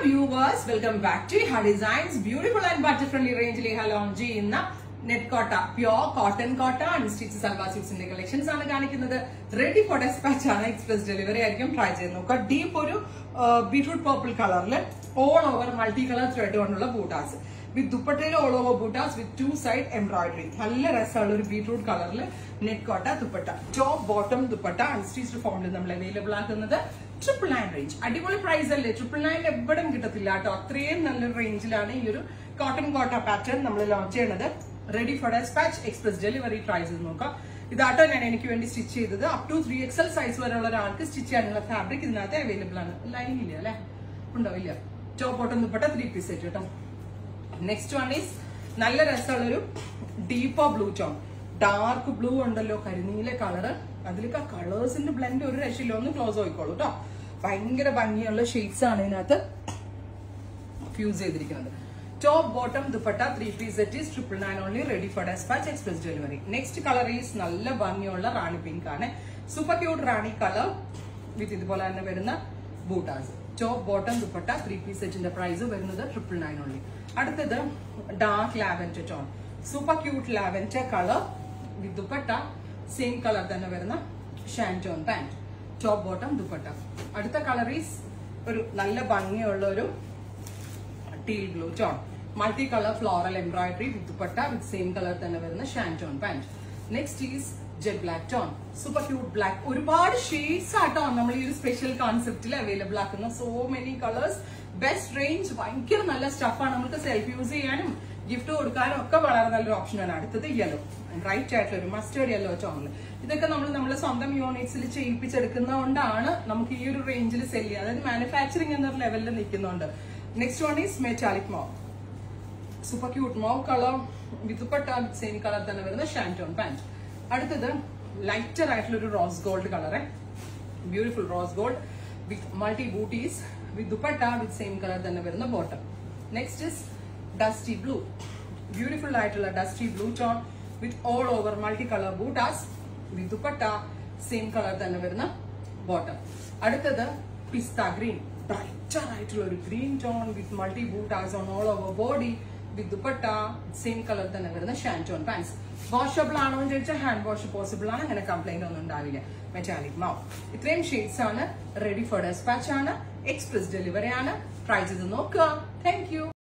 viewers welcome back to uh designs beautiful and budget friendly റേഞ്ചിൽ uh launch ചെയ്യുന്ന net kota pure cotton kota unstitch salwar സ്യൂട്ട്സിന്റെ collections ആണ് കാണിക്കുന്നത് ready for despatch ആണ് express delivery ആയിരിക്കും try ചെയ്ത് നോക്കുക ഡീപ്പ് ഒരു ബീട്രൂട്ട് പർപ്പിൾ കളറിൽ all over multi colour thread കൊണ്ടുള്ള ബൂട്ടാസ് വിത്ത് ദുപ്പട്ടയിൽ all over bootas with two side embroidery നല്ല രസമുള്ള ഒരു ബീട്രൂട്ട് കളറിൽ net kota dupatta top bottom dupatta unstitched ഫോമിൽ നമ്മൾ അവൈലബിൾ ആക്കുന്നത് ട്രിപ്പിൾ നയൻ റേഞ്ച് അടിപൊളി പ്രൈസ് അല്ലേ ട്രിപ്പിൾ നയൻ എവിടെയും കിട്ടത്തില്ല കേട്ടോ അത്രയും നല്ലൊരു റേഞ്ചിലാണ് ഈ ഒരു കോട്ടൺ കോട്ട പാറ്റേൺ നമ്മൾ ലോഞ്ച് ചെയ്യുന്നത് ready for despatch express delivery try ചെയ്ത് നോക്കാം ഇതാട്ടോ ഞാൻ എനിക്ക് വേണ്ടി സ്റ്റിച്ച് ചെയ്തത് up to three XL size വരെയുള്ള ഒരാൾക്ക് സ്റ്റിച്ച് ചെയ്യാനുള്ള ഫാബ്രിക് ഇതിനകത്ത് അവൈലബിൾ ആണ് ലൈൻ ഇല്ല അല്ലെ ഉണ്ടോ ഇല്ല top bottom dupatta three piece set കേട്ടോ നെക്സ്റ്റ് വൺ ഈസ് നല്ല രസമുള്ളൊരു deeper blue tone dark blue ഉണ്ടല്ലോ കരിനീല കളറ് അതിലൊക്കെ കളേഴ്സിന്റെ ബ്ലെൻഡ് ഒരു രക്ഷയില്ല ഒന്ന് ക്ലോസ് ആയിക്കോളൂ കേട്ടോ ഭയങ്കര ഭംഗിയുള്ള ഷെയ്ഡ്സ് ആണ് ഇതിനകത്ത് ഫ്യൂസ് ചെയ്തിരിക്കുന്നത് top bottom dupatta three piece set is triple nine only ready for despatch express delivery next colour is നല്ല ഭംഗിയുള്ള റാണി പിങ്ക് ആണ് super cute rani colour with ഇതുപോലെ തന്നെ വരുന്ന bootas top bottom dupatta three piece സെറ്റിന്റെ പ്രൈസ് വരുന്നത് ട്രിപ്പിൾ നയൻ ഓൺലി അടുത്തത് dark lavender tone super cute lavender colour with dupatta same colour തന്നെ വരുന്ന ഷാൻറ്റോൺ പാന്റ് ടോപ്പ് ബോട്ടം ദുപ്പട്ട അടുത്ത കളർ ഈസ് ഒരു നല്ല ഭംഗിയുള്ള ഒരു teal blue tone multi colour floral embroidery with dupatta with same colour തന്നെ വരുന്ന ഷാൻറ്റോൺ pant next is jet black tone super cute black ഒരുപാട് ഷെയ്ഡ്സ് ആട്ടോ നമ്മൾ ഈ ഒരു സ്പെഷ്യൽ കോൺസെപ്റ്റിൽ അവൈലബിൾ ആക്കുന്ന so many colours best range ഭയങ്കര നല്ല സ്റ്റഫാണ് നമുക്ക് സെൽഫ് യൂസ് ചെയ്യാനും ഗിഫ്റ്റ് കൊടുക്കാനും ഒക്കെ വളരെ നല്ലൊരു ഓപ്ഷനാണ് അടുത്തത് യെല്ലോ റൈറ്റ് ആയിട്ടുള്ള ഒരു മസ്റ്റേർഡ് യെല്ലോ ടോണിൽ ഇതൊക്കെ നമ്മൾ നമ്മുടെ സ്വന്തം യൂണിറ്റ്സിൽ ചെയ്യിപ്പിച്ചെടുക്കുന്നതുകൊണ്ടാണ് നമുക്ക് ഈ ഒരു റേഞ്ചിൽ സെല് ചെയ്യുക അതായത് മാനുഫാക്ചറിങ് എന്നൊരു ലെവലിൽ നിൽക്കുന്നുണ്ട് next one is metallic mauve super cute mauve colour വിത്തുപട്ട same colour തന്നെ വരുന്ന ഷാൻറ്റോൺ പാന്റ് അടുത്തത് ലൈറ്റർ ആയിട്ടുള്ള ഒരു rose gold colour beautiful rose gold with multi booties with dupatta with same colour തന്നെ വരുന്ന bottom next is dusty blue beautiful ആയിട്ടുള്ള dusty blue tone with all over multi colour ബൂട്ടാസ് with dupatta same colour തന്നെ വരുന്ന bottom അടുത്തത് പിസ്ത green brighter ആയിട്ടുള്ള ഒരു green tone with multi butas on all over body with dupatta same colour തന്നെ വരുന്ന ഷാൻറ്റോൺ pants washable ആണോ എന്ന് ചോദിച്ചാൽ ഹാൻഡ് വാഷ് പോസിബിൾ ആണ് അങ്ങനെ കംപ്ലൈന്റ് ഒന്നും ഉണ്ടാവില്ല മെറ്റാലിക് മാവ് ഇത്രയും ഷെയ്ഡ്സ് ആണ് റെഡി ഫോർ ഡെസ്പാച്ച് ആണ് എക്സ്പ്രസ് ഡെലിവറി ആണ് ട്രൈ ചെയ്ത് നോക്കുക താങ്ക് യു